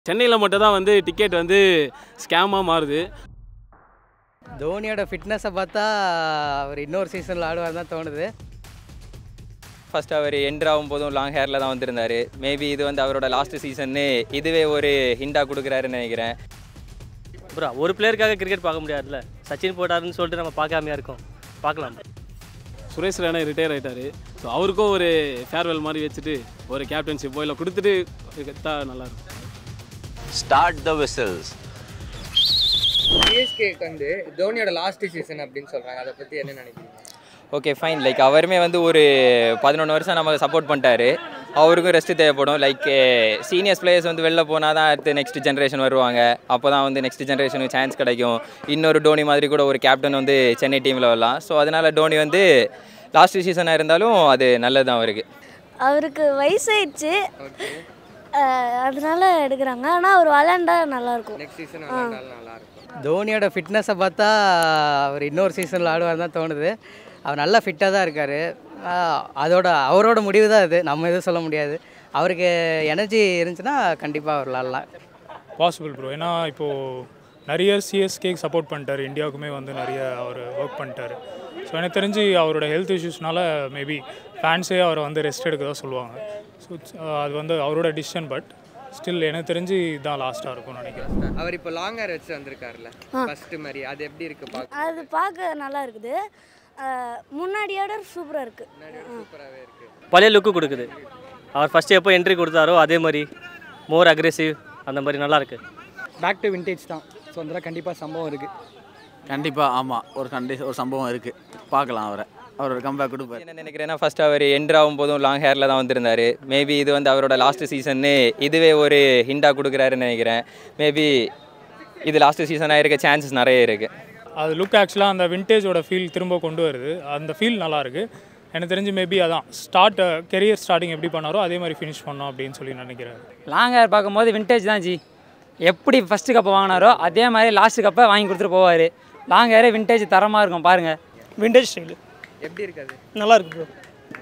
சென்னையில் மட்டும் தான் வந்து டிக்கெட் வந்து ஸ்கேமாக மாறுது தோனியோட ஃபிட்னஸை பார்த்தா அவர் இன்னொரு சீசனில் ஆடுவார் தான் தோணுது ஃபர்ஸ்ட் அவர் என்ட்ரு ஆகும் போதும் லாங் ஹேரில் தான் வந்திருந்தாரு மேபி இது வந்து அவரோட லாஸ்ட் சீசன்னு இதுவே ஒரு ஹிண்டாக கொடுக்குறாருன்னு நினைக்கிறேன் ப்ரோ ஒரு பிளேயருக்காக கிரிக்கெட் பார்க்க முடியாதுல்ல சச்சின் போட்டாருன்னு சொல்லிட்டு நம்ம பார்க்காமையா இருக்கோம் பார்க்கலாம் சுரேஷ் ரெய்னா ரிட்டையர் ஆகிட்டாரு ஸோ அவருக்கும் ஒரு ஃபேர்வெல் மாதிரி வச்சுட்டு ஒரு கேப்டன்ஷிப் போயில் கொடுத்துட்டு கொடுத்தா நல்லாயிருக்கும் Start the whistles. சிஎஸ்கேக்கு வந்து தோனியோட லாஸ்ட் சீசன் அப்படின்னு சொல்கிறாங்க அதை பற்றி என்ன நினைக்கிறீங்க ஓகே ஃபைன் லைக் அவருமே வந்து ஒரு பதினொன்று வருஷம் நமக்கு சப்போர்ட் பண்ணிட்டாரு அவருக்கும் ரெஸ்ட் தேவைப்படும் லைக் சீனியர்ஸ் பிளேயர்ஸ் வந்து வெளில போனால் தான் அடுத்து நெக்ஸ்ட் ஜென்ரேஷன் வருவாங்க அப்போ தான் வந்து நெக்ஸ்ட் ஜென்ரேஷனுக்கு சான்ஸ் கிடைக்கும் இன்னொரு டோனி மாதிரி கூட ஒரு கேப்டன் வந்து சென்னை டீமில் வரலாம் ஸோ அதனால் டோனி வந்து லாஸ்ட் சீசனாக இருந்தாலும் அது நல்லது தான் அவருக்கு அவருக்கு வயசாயிடுச்சு அஹ் அதனால எடுக்கிறாங்க ஆனால் அவர் விளையாண்டா நல்லாயிருக்கும் நெக்ஸ்ட் சீசன் விளையாண்டாலும் நல்லா இருக்கும் தோனியோட ஃபிட்னஸை பார்த்தா அவர் இன்னொரு சீசனில் ஆடுவார் தான் தோணுது அவர் நல்லா ஃபிட்டாக தான் இருக்கார் அதோட அவரோட முடிவு தான் இது நம்ம எதுவும் சொல்ல முடியாது அவருக்கு எனர்ஜி இருந்துச்சுன்னா கண்டிப்பாக அவர் விளாட்லாம் பாசிபிள் ப்ரோ ஏன்னா இப்போது நிறைய சிஎஸ்கே சப்போர்ட் பண்ணிட்டாரு இந்தியாவுக்குமே வந்து நிறைய அவர் ஒர்க் பண்ணிட்டாரு ஸோ எனக்கு தெரிஞ்சு அவரோட ஹெல்த் இஷ்யூஸ்னால மேபி ஃபேன்ஸே அவரை வந்து ரெஸ்ட் எடுக்க தான் சொல்லுவாங்க ஸோ அது வந்து அவரோட டிசிஷன் பட் ஸ்டில் எனக்கு தெரிஞ்சு இதுதான் லாஸ்ட்டாக இருக்கும்னு நினைக்கிறேன் அவர் இப்போ லாங் ஹேர் வச்சு வந்திருக்காருல்ல ஃபர்ஸ்ட் மாதிரி அது எப்படி இருக்கு பார்க்க அது பார்க்க நல்லா இருக்குது அஹ் முன்னாடியோட சூப்பராக இருக்குது சூப்பராகவே இருக்கு பழைய லுக்கு கொடுக்குது அவர் ஃபஸ்ட்டு எப்போ என்ட்ரி கொடுத்தாரோ அதே மாதிரி மோர் அக்ரெசிவ் அந்த மாதிரி நல்லா இருக்கு பேக் டு விண்டேஜ் தான் ஸோ அதெல்லாம் கண்டிப்பாக சம்பவம் இருக்குது கண்டிப்பாக ஆமாம் ஒரு கண்டி ஒரு சம்பவம் இருக்குது பார்க்கலாம் அவரை அவர் ஒரு கம்பேக் கொடுப்பார் என்ன நினைக்கிறேன்னா ஃபர்ஸ்ட் அவர் என்ட்ரு ஆகும் போதும் லாங் ஹேரில் தான் வந்திருந்தாரு மேபி இது வந்து அவரோட லாஸ்ட் சீசன்னு இதுவே ஒரு ஹிண்டாக கொடுக்குறாருன்னு நினைக்கிறேன் மேபி இது லாஸ்ட் சீசனாக இருக்க சான்சஸ் நிறைய இருக்குது அது லுக் ஆக்சுவலாக அந்த விண்டேஜோட ஃபீல் திரும்ப கொண்டு வருது அந்த ஃபீல் நல்லா இருக்கு எனக்கு தெரிஞ்சு மேபி அதான் ஸ்டார்ட் கெரியர் ஸ்டார்டிங் எப்படி பண்ணாரோ அதே மாதிரி ஃபினிஷ் பண்ணோம் அப்படின்னு சொல்லி நினைக்கிறேன் லாங் ஹேர் பார்க்கும்போது விண்டேஜ் தான் ஜி எப்படி ஃபஸ்ட்டு கப்பை வாங்கினாரோ அதே மாதிரி லாஸ்ட் கப்பை வாங்கி கொடுத்துட்டு போவார் லாங் ஹேரே விண்டேஜ் தரமாக இருக்கும் பாருங்கள் விண்டேஜ் ஸ்டைலு எப்படி இருக்காது நல்லா இருக்கு ப்ரோ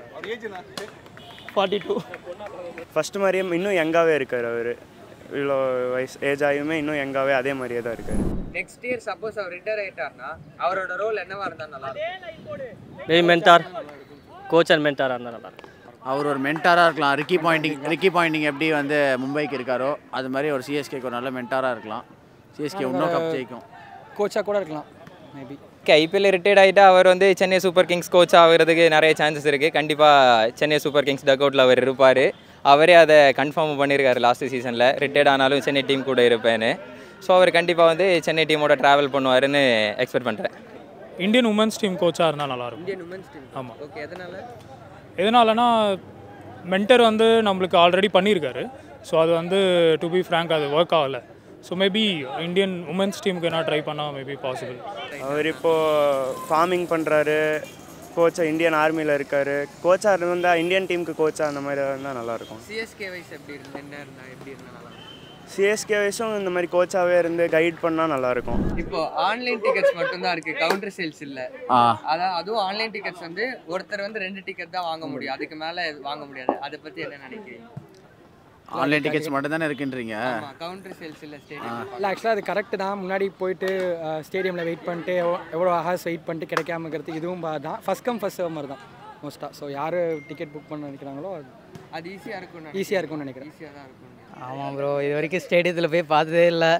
ஃபார்ட்டி டூ ஃபஸ்ட்டு மாதிரியே இன்னும் யங்காகவே இருக்கார் அவர் இவ்வளோ வயசு ஏஜ் ஆகியுமே இன்னும் யங்காகவே அதே மாதிரியே தான் இருக்கார் நெக்ஸ்ட் இயர் சப்போஸ் அவர் ரிட்டையர் ஆயிட்டார்னா அவரோட ரோல் என்னவா இருந்தா நல்லா இருக்கும் மேபி மென்டார் கோச் அண்ட் மென்டாராக இருந்தால் நல்லா இருக்கும் அவர் ஒரு மென்டாராக இருக்கலாம் ரிக்கி பாயிண்டிங் ரிக்கி பாயிண்டிங் எப்படி வந்து மும்பைக்கு இருக்காரோ அது மாதிரி ஒரு சிஎஸ்கேக்கு ஒரு நல்ல மென்டாராக இருக்கலாம் சிஎஸ்கே இன்னும் கப் ஜெயிக்கும் கோச்சாக கூட இருக்கலாம் மேபி ஓகே ஐபிஎல் ரிட்டையர்ட் ஆகிட்டா அவர் வந்து சென்னை சூப்பர் கிங்ஸ் கோச் ஆகிறதுக்கு நிறைய சான்சஸ் இருக்குது கண்டிப்பாக சென்னை சூப்பர் கிங்ஸ் டக் அவுட்டில் அவர் இருப்பார் அவரே அதை கன்ஃபார்ம் பண்ணியிருக்காரு லாஸ்ட் சீசனில் ரிட்டையர்ட் ஆனாலும் சென்னை டீம் கூட இருப்பேன்னு ஸோ அவர் கண்டிப்பாக வந்து சென்னை டீமோட ட்ராவல் பண்ணுவாருன்னு எக்ஸ்பெக்ட் பண்ணுறேன் இந்தியன் உமன்ஸ் டீம் கோச்சாக இருந்தால் நல்லாயிருக்கும் இந்தியன் உமன்ஸ் டீம் ஆமாம் ஓகே எதனால எதனாலனா மென்டர் வந்து நம்மளுக்கு ஆல்ரெடி பண்ணியிருக்காரு ஸோ அது வந்து டு பி ஃப்ரேங்க் அது ஒர்க் ஆகலை ஸோ மேபி இந்தியன் உமன்ஸ் டீமுக்கு என்ன ட்ரை பண்ணால் மேபி பாசிபிள் அவர் இப்போது ஃபார்மிங் பண்ணுறாரு கோச்சாக இந்தியன் ஆர்மியில் இருக்கார் கோச்சாக இருந்தால் இந்தியன் டீமுக்கு கோச்சாக அந்த மாதிரி இருந்தால் நல்லாயிருக்கும் சிஎஸ்கே வைஸ் எப்படி இருந்து என்ன இருந்தா எப்படி இருந்தா நல்லா இருக்கும் சிஎஸ்கே வயசும் இந்த மாதிரி கோச்சாகவே இருந்து கைட் பண்ணால் நல்லாயிருக்கும் இப்போ ஆன்லைன் டிக்கெட்ஸ் மட்டும் தான் இருக்கு கவுண்டர் சேல்ஸ் இல்ல ஆ அதான் அதுவும் ஆன்லைன் டிக்கெட்ஸ் வந்து ஒருத்தர் வந்து ரெண்டு டிக்கெட் தான் வாங்க முடியும் அதுக்கு மேல வாங்க முடியாது அதை பத்தி என்ன நினைக்கிறீங்க ஆன்லைன் டிக்கெட்ஸ் மட்டும் தானே இருக்குன்றீங்க ஆமா கவுண்டர் சேல்ஸ் இல்ல ஸ்டேடியம் இல்லை ஆக்சுவலாக அது கரெக்டு தான் முன்னாடி போயிட்டு ஸ்டேடியமில் வெயிட் பண்ணிட்டு எவ்வளோ- எவ்வளோ ஹார்ஸ் வெயிட் பண்ணிட்டு கிடைக்காம இருக்கிறது இதுவும் பா- தான் ஃபஸ்ட் கம் ஃபஸ்ட் சர்வ் மாதிரி தான் மோஸ்ட்டாக ஸோ யார் டிக்கெட் புக் பண்ண நினைக்கிறாங்களோ அது ஈஸியா இருக்கும் ஈஸியாக இருக்கும்னு நினைக்கிறேன் ஈஸியா தான் இருக்கும் ஆமாம் ப்ரோ இது வரைக்கும் ஸ்டேடியத்தில் போய் பார்த்ததே இல்லை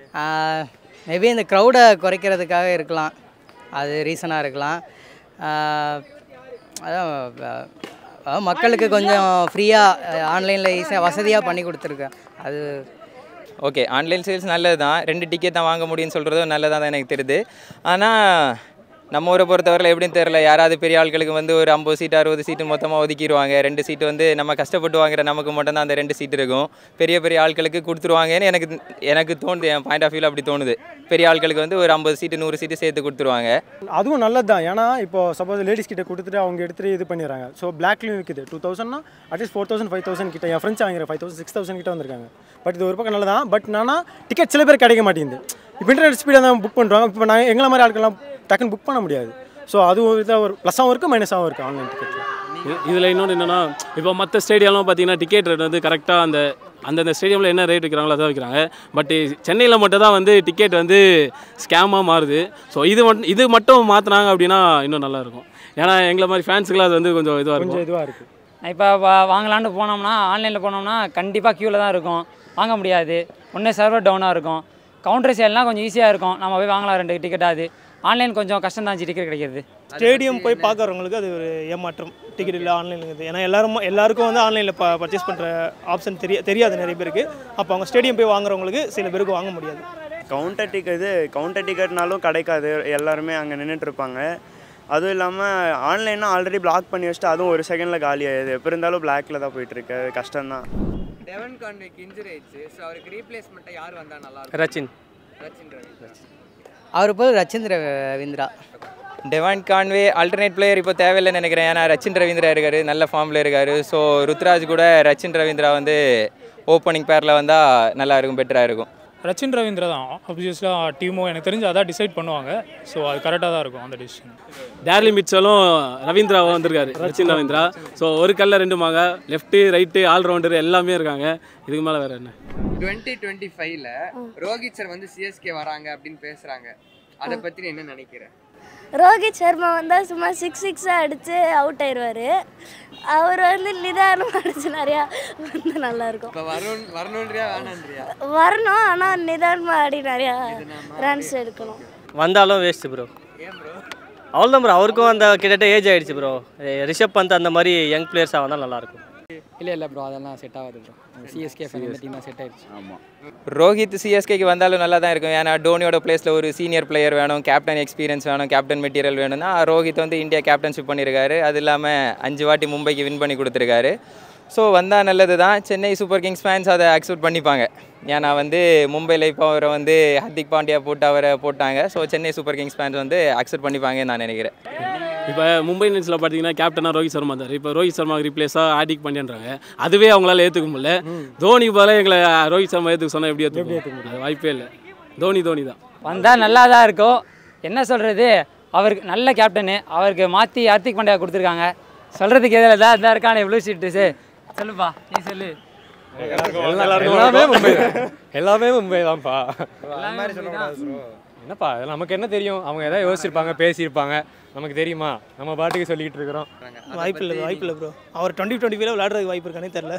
மேபி இந்த க்ரௌடை குறைக்கிறதுக்காக இருக்கலாம் அது ரீசனாக இருக்கலாம் ஆஹ் அதான் அஹ், அதாவது மக்களுக்கு கொஞ்சம் ஃப்ரீயாக ஆன்லைனில் ஈஸியாக வசதியாக பண்ணி கொடுத்துருக்கேன் அது ஓகே ஆன்லைன் சேல்ஸ் நல்லது தான் ரெண்டு டிக்கெட் தான் வாங்க முடியும்னு சொல்கிறதும் நல்லதாக தான் எனக்கு தெரியுது ஆனால் நம்ம ஊரை பொறுத்தவரையில் எப்படின்னு தெரில யாராவது பெரிய ஆட்களுக்கு வந்து ஒரு ஐம்பது சீட் அறுபது சீட்டு மொத்தமாக ஒதுக்கிடுவாங்க ரெண்டு சீட்டு வந்து நம்ம கஷ்டப்பட்டு வாங்குற நமக்கு மட்டும்தான் அந்த ரெண்டு சீட் இருக்கும் பெரிய பெரிய ஆட்களுக்கு கொடுத்துருவாங்கன்னு எனக்கு எனக்கு தோணுது என் பாயிண்ட் ஆஃப் வியூவில் அப்படி தோணுது பெரிய ஆட்களுக்கு வந்து ஒரு ஐம்பது சீட்டு நூறு சீட்டு சேர்த்து கொடுத்துருவாங்க அதுவும் நல்லது தான் ஏன்னா இப்போ சப்போஸ் லேடிஸ் கிட்ட கொடுத்துட்டு அவங்க எடுத்துட்டு இது பண்ணிடுறாங்க ஸோ பிளாக்லையும் விற்குது டூ தௌசண்ட்னா at least four thousand five thousand கிட்ட என் ஃப்ரெண்ட்ஸ் வாங்குறேன் ஃபைவ் தௌசண்ட் சிக்ஸ் தௌசண்ட் கிட்ட வந்திருக்காங்க பட் இது ஒரு பக்கம் நல்லதான் பட் என்னன்னா டிக்கெட் சில பேர் கிடைக்க மாட்டேங்குது இப்போ இன்டர்நெட் ஸ்பீடாக தான் புக் பண்ணுறாங்க இப்போ நான் எங்களை மாதிரி ஆட்கள்லாம் டக்குன்னு புக் பண்ண முடியாது ஸோ அது ஒரு இதாக ஒரு ப்ளஸ்ஸாகவும் இருக்குது மைனஸாகவும் இருக்குது ஆன்லைன் டிக்கெட்டில் இதில் இன்னொன்று என்னென்னா இப்போ மற்ற ஸ்டேடியம்லாம் பார்த்தீங்கன்னா டிக்கெட் ரேட் வந்து கரெக்டாக அந்த அந்தந்த ஸ்டேடியமில் என்ன ரேட் வைக்கிறாங்களோ அதான் வைக்கிறாங்க பட் சென்னையில் மட்டும் தான் வந்து டிக்கெட் வந்து ஸ்கேமாக மாறுது ஸோ இது மட்டும் இது மட்டும் மாற்றினாங்க அப்படின்னா இன்னும் நல்லாயிருக்கும் ஏன்னா எங்களை மாதிரி ஃபேன்ஸுக்குலாம் அது வந்து கொஞ்சம் இதுவாக இருக்கும் கொஞ்சம் இதுவாக இருக்குது இப்போ வாங்கலான்னு போனோம்னா ஆன்லைனில் போனோம்னா கண்டிப்பாக க்யூவில் தான் இருக்கும் வாங்க முடியாது ஒன்றே சர்வர் டவுனாக இருக்கும் கவுண்டர் சேல்னால் கொஞ்சம் ஈஸியாக இருக்கும் நம்ம போய் வாங்கலாம் ரெண்டு டிக்கெட்டாது ஆன்லைன் கொஞ்சம் கஷ்டம் தான் டிக்கெட் கிடைக்கிறது ஸ்டேடியம் போய் பார்க்குறவங்களுக்கு அது ஒரு ஏமாற்றம் டிக்கெட் இல்லை ஆன்லைனுங்கிறது ஏன்னா எல்லாரும் எல்லாருக்கும் வந்து ஆன்லைனில் ப பர்ச்சேஸ் பண்ணுற ஆப்ஷன் தெரிய தெரியாது நிறைய பேருக்கு அப்போ அவங்க ஸ்டேடியம் போய் வாங்குறவங்களுக்கு சில பேருக்கு வாங்க முடியாது கவுண்டர் டிக்கெட் இது கவுண்டர் டிக்கெட்னாலும் கிடைக்காது எல்லாருமே அங்கே நின்றுட்டு இருப்பாங்க அதுவும் இல்லாமல் ஆன்லைன்னா ஆல்ரெடி பிளாக் பண்ணி வச்சுட்டு அதுவும் ஒரு செகண்டில் காலி ஆயிடுது எப்போ இருந்தாலும் பிளாக்ல தான் போயிட்டுருக்கு அது கஷ்டம்தான் டெவன் கான்வேக்கு இன்ஜுரி ஆயிடுச்சு ஸோ அவருக்கு ரீப்ளேஸ்மெண்ட்டாக யார் வந்தால் நல்லா இருக்கும் ரச்சின் ரச்சின் ரவி அவர் போல் ரச்சந்திர Ravindra Devon Conway alternate player இப்போ தேவையில்லைன்னு நினைக்கிறேன் ஏன்னா ரச்சின் ரவீந்திரா இருக்காரு நல்ல ஃபார்மில் இருக்காரு ஸோ ருத்ராஜ் கூட ரச்சின் ரவீந்திரா வந்து ஓப்பனிங் பேரில் வந்தால் நல்லா இருக்கும் பெட்டராக இருக்கும் ரச்சின் ரவீந்திரா தான் ஆப்வியஸ்லாக டீமும் எனக்கு தெரிஞ்சு அதான் டிசைட் பண்ணுவாங்க ஸோ அது கரெக்டாக தான் இருக்கும் அந்த டிசிஷன் டேர்லி மிச்சலும் ரவீந்திரா வந்திருக்காரு ரச்சின் ரவீந்திரா ஸோ ஒரு கல்ல ரெண்டு மாங்க லெஃப்ட்டு ரைட்டு ஆல்ரவுண்டர் எல்லாமே இருக்காங்க இதுக்கு மேலே வேறு என்ன டுவெண்ட்டி டுவெண்ட்டி ஃபைவ்ல ரோஹித் சார் வந்து சிஎஸ்கே வராங்க அப்படின்னு பேசுகிறாங்க அதை பற்றி என்ன நினைக்கிறேன் ரோஹித் சர்மா வந்தால் சும்மா சிக்ஸ் சிக்ஸாக அடித்து அவுட் ஆயிடுவார் அவர் வந்து நிதானமாக அடிச்சு நிறையா வந்து நல்லாயிருக்கும் இப்போ வரணும் வரணுன்றியா வேணான்றியா வரணும் ஆனால் நிதானமாக ஆடி நிறையா ரன்ஸ் எடுக்கணும் வந்தாலும் வேஸ்ட் ப்ரோ ஏன் ப்ரோ அவ்வளோதான் ப்ரோ அவருக்கும் அந்த கிட்டத்தட்ட ஏஜ் ஆயிடுச்சு ப்ரோ ரிஷப் பந்த் அந்த மாதிரி யங் பிளேயர்ஸாக வந்தால் நல்லாயிருக்கும் இல்லை இல்லை ப்ரோ அதெல்லாம் செட் ஆகாது ப்ரோ சிஎஸ்கே ஃபேன் டீம் தான் செட் ஆயிடுச்சு ஆமாம் ரோஹித் சிஎஸ்கேக்கு வந்தாலும் நல்லா தான் இருக்கும் ஏன்னா டோனியோட பிளேஸில் ஒரு சீனியர் பிளேயர் வேணும் கேப்டன் எக்ஸ்பீரியன்ஸ் வேணும் கேப்டன் மெட்டீரியல் வேணும்னா ரோஹித் வந்து இந்தியா கேப்டன்ஷிப் பண்ணியிருக்காரு அது இல்லாமல் அஞ்சு வாட்டி மும்பைக்கு வின் பண்ணி கொடுத்துருக்காரு ஸோ வந்தால் நல்லது தான் சென்னை சூப்பர் கிங்ஸ் ஃபேன்ஸ் அதை அக்செப்ட் பண்ணிப்பாங்க ஏன்னா வந்து மும்பையில் இப்போ அவரை வந்து ஹர்திக் பாண்டியா போட்டு அவரை போட்டாங்க so Chennai super kings fans வந்து அக்செப்ட் பண்ணிப்பாங்கன்னு நான் நினைக்கிறேன் இப்போ மும்பை இந்தியன்ஸில் பார்த்தீங்கன்னா கேப்டனாக ரோஹித் சர்மா இருந்தார் இப்போ ரோஹித் சர்மாவுக்கு ரீப்ளேஸாக ஹார்திக் பாண்டியன்றாங்க அதுவே அவங்களால ஏற்றுக்க முடியல தோனி போல எங்களை ரோஹித் சர்மா ஏற்றுக்க சொன்னால் எப்படி ஏற்றுக்க அது வாய்ப்பே இல்லை தோனி தோனி தான் வந்தால் நல்லா தான் இருக்கும் என்ன சொல்கிறது அவருக்கு நல்ல கேப்டனு அவருக்கு மாற்றி ஹார்திக் பாண்டியா கொடுத்துருக்காங்க சொல்கிறதுக்கு எதில் தான் இதாக இருக்கான எவ்வளோ சீட்டு சொல்லுப்பா நீ சொல்லு எல்லாமே மும்பை எல்லாமே மும்பை தான்ப்பா எல்லாமே மும்பை தான். என்னப்பா அதெல்லாம் நமக்கு என்ன தெரியும் அவங்க ஏதாவது யோசிச்சிருப்பாங்க பேசியிருப்பாங்க நமக்கு தெரியுமா நம்ம பாட்டுக்கு சொல்லிக்கிட்டு இருக்கிறோம் வாய்ப்பு இல்லை வாய்ப்பு இல்லை ப்ரோ அவர் டுவெண்ட்டி டுவெண்ட்டி ஃபைவ்ல விளையாடுறதுக்கு வாய்ப்பு இருக்கானே தெரில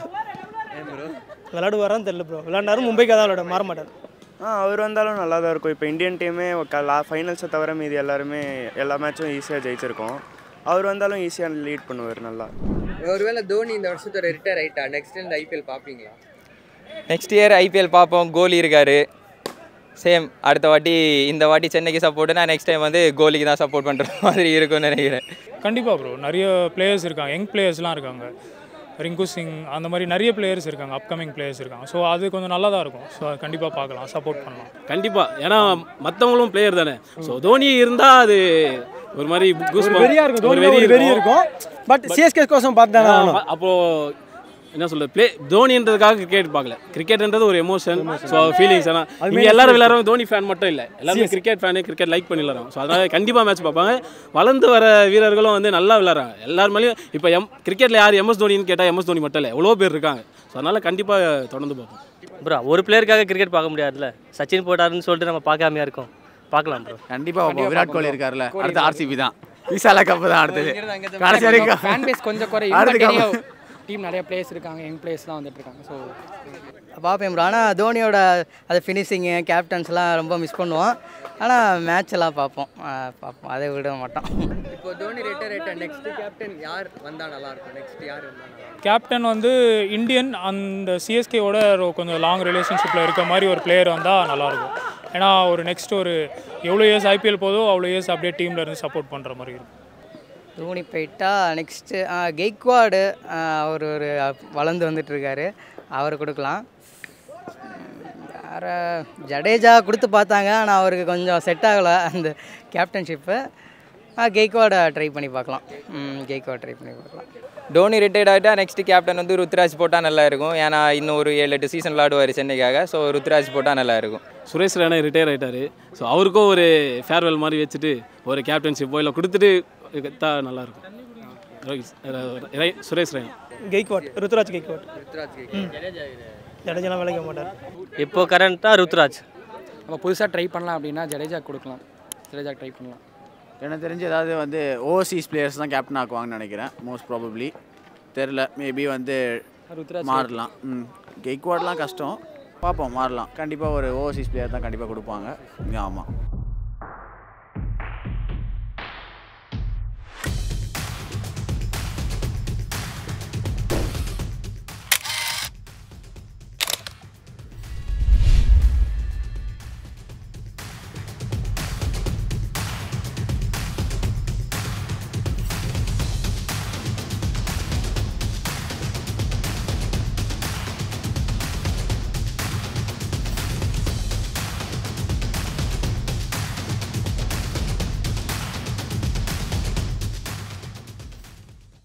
விளையாடுவாரான்னு தெரில ப்ரோ விளையாண்டாரும் மும்பைக்காக தான் விளையாட மாற மாட்டார் ஆ அவர் வந்தாலும் நல்லா தான் இருக்கும் இப்போ இந்தியன் டீமே லா ஃபைனல்ஸை தவிர மீதி எல்லாருமே எல்லா மேட்சும் ஈஸியாக ஜெயிச்சிருக்கோம் அவர் வந்தாலும் ஈஸியாக லீட் பண்ணுவார் நல்லா ஒருவேளை தோனி இந்த வருஷத்தோட ரிட்டையர் ஆயிட்டா நெக்ஸ்ட் இந்த ஐபிஎல் பார்ப்பீங்களா நெக்ஸ்ட் இயர் ஐபிஎல் பார்ப்போம் கோலி இருக்காரு சேம் அடுத்த வாட்டி இந்த வாட்டி சென்னைக்கு சப்போர்ட்டுனா நெக்ஸ்ட் டைம் வந்து கோலிக்கு தான் சப்போர்ட் பண்ணுற மாதிரி இருக்கும்னு நினைக்கிறேன் கண்டிப்பாக ப்ரோ நிறைய பிளேயர்ஸ் இருக்காங்க யங் பிளேயர்ஸ்லாம் இருக்காங்க ரிங்கு சிங் அந்த மாதிரி நிறைய பிளேயர்ஸ் இருக்காங்க அப்கமிங் பிளேயர்ஸ் இருக்காங்க ஸோ அது கொஞ்சம் நல்லா தான் இருக்கும் ஸோ கண்டிப்பாக பார்க்கலாம் சப்போர்ட் பண்ணலாம் கண்டிப்பாக ஏன்னா மற்றவங்களும் பிளேயர் தானே ஸோ தோனி இருந்தால் அது ஒரு மாதிரி goose ஒரு bump. வெறியா இருக்கும் ஒரு தோனி ஒரு வெறி இருக்கும் பட் சிஎஸ்கே கோசம் பார்த்து தானே ஆகணும் ஆ, அப்போ என்ன சொல்றது ப்ளே தோனின்றதுக்காக கிரிக்கெட் பார்க்கல கிரிக்கெட்ன்றது ஒரு எமோஷன் ஸோ ஃபீலிங்ஸ் ஆனால் அது இங்கே main எல்லாரும் spirit. விளையாடுறவங்க தோனி ஃபேன் மட்டும் இல்லை எல்லாருமே கிரிக்கெட் ஃபேனு கிரிக்கெட் லைக் பண்ணி விளையாடுறோம் ஸோ அதனால கண்டிப்பாக மேட்ச் பார்ப்பாங்க வளர்ந்து வர வீரர்களும் வந்து நல்லா விளையாடுறாங்க எல்லார் மேலேயும் இப்போ எம் கிரிக்கெட்டில் யார் எம்எஸ் தோனின்னு கேட்டால் எம்எஸ் தோனி மட்டும் இல்லை எவ்வளோ பேர் இருக்காங்க ஸோ அதனால கண்டிப்பாக தொடர்ந்து பார்ப்போம் ப்ரோ ஒரு பிளேயருக்காக கிரிக்கெட் பார்க்க முடியாதுல்ல சச்சின் போட்டாருன்னு சொல்லிட்டு நம்ம பார்க்காமையா இருக்கோம் பார்க்கலாம் ப்ரோ கண்டிப்பாக பார்ப்போம் விராட் கோலி இருக்கார்ல அடுத்து ஆர்சிபி தான் விசாலா கப்பு தான் அடுத்தது கடைசி வரைக்கும் ஃபேன் பேஸ் கொஞ்சம் குறை அடுத்த டீம் நிறைய பிளேயர்ஸ் இருக்காங்க யங் பிளேயர்ஸ்லாம் வந்துட்டு இருக்காங்க ஸோ பார்ப்பேன் ப்ரோ ஆனால் தோனியோட அது ஃபினிஷிங்கு கேப்டன்ஸ்லாம் ரொம்ப மிஸ் பண்ணுவோம் ஆனால் மேட்ச் எல்லாம் பார்ப்போம் ஆ, பார்ப்போம் அதை விட மாட்டோம் இப்போ தோனி ரிட்டையர் ஆயிட்டா நெக்ஸ்ட் கேப்டன் யார் வந்தா நல்லா இருக்கும் நெக்ஸ்ட் யார் வந்தா நல்லா இருக்கும் கேப்டன் வந்து இந்தியன் அந்த சிஎஸ்கேவோட கொஞ்சம் லாங் ரிலேஷன்ஷிப்பில் இருக்க மாதிரி ஒரு பிளேயர் வந்தால் நல்லாயிருக்கும் ஏன்னா ஒரு நெக்ஸ்ட் ஒரு எவ்வளோ இயர்ஸ் ஐபிஎல் போதோ அவ்வளோ இயர்ஸ் அப்படியே டீமில் இருந்து சப்போர்ட் பண்ணுற மாதிரி இருக்கும் தோனி போயிட்டா நெக்ஸ்ட்டு கெய்க்வாடு அவர் ஒரு வளர்ந்து வந்துட்டு இருக்காரு அவர் கொடுக்கலாம் வேற ஜடேஜா கொடுத்து பார்த்தாங்க ஆனால் அவருக்கு கொஞ்சம் செட் ஆகலை அந்த கேப்டன்ஷிப்பு கெய்க்வாடை ட்ரை பண்ணி பார்க்கலாம் கெய்க்வாட் ட்ரை பண்ணி பார்க்கலாம் டோனி ரிட்டையர்ட் ஆகிட்டா நெக்ஸ்ட் கேப்டன் வந்து ருத்ராஜ் போட்டால் நல்லா இருக்கும் ஏன்னா இன்னும் ஒரு ஏழு எட்டு சீசன் விளாடுவார் சென்னைக்காக ஸோ ருத்ராஜ் போட்டால் நல்லா இருக்கும் சுரேஷ் ரெய்னா ரிட்டையர் ஆயிட்டாரு ஸோ அவருக்கும் ஒரு ஃபேர்வெல் மாதிரி வச்சுட்டு ஒரு கேப்டன்ஷிப் போயில் கொடுத்துட்டு தான் நல்லாயிருக்கும் ரோஹித் ர- ரை- சுரேஷ் ரெய்னா கெய்க்வாட் ருத்ராஜ் கெய்க்வாட் ருத்ராஜ் ம். ஜடேஜாலாம் விளைக்க மாட்டார் இப்போ கரண்ட்டாக ருத்ராஜ் நம்ம புதுசாக ட்ரை பண்ணலாம் அப்படின்னா ஜடேஜா கொடுக்கலாம் ஜடேஜா ட்ரை பண்ணலாம் எனக்கு தெரிஞ்சு ஏதாவது வந்து ஓவர்சீஸ் பிளேயர்ஸ் தான் கேப்டன் ஆக்குவாங்கன்னு நினைக்கிறேன் மோஸ்ட் ப்ராபப்ளி தெரில மேபி வந்து ருத்ராஜ் மாறலாம் ம் கெய்க்வாட்லாம் கஷ்டம் பார்ப்போம் மாறலாம் கண்டிப்பாக ஒரு ஓவர்சீஸ் பிளேயர் தான் கண்டிப்பாக கொடுப்பாங்க ஆமாம்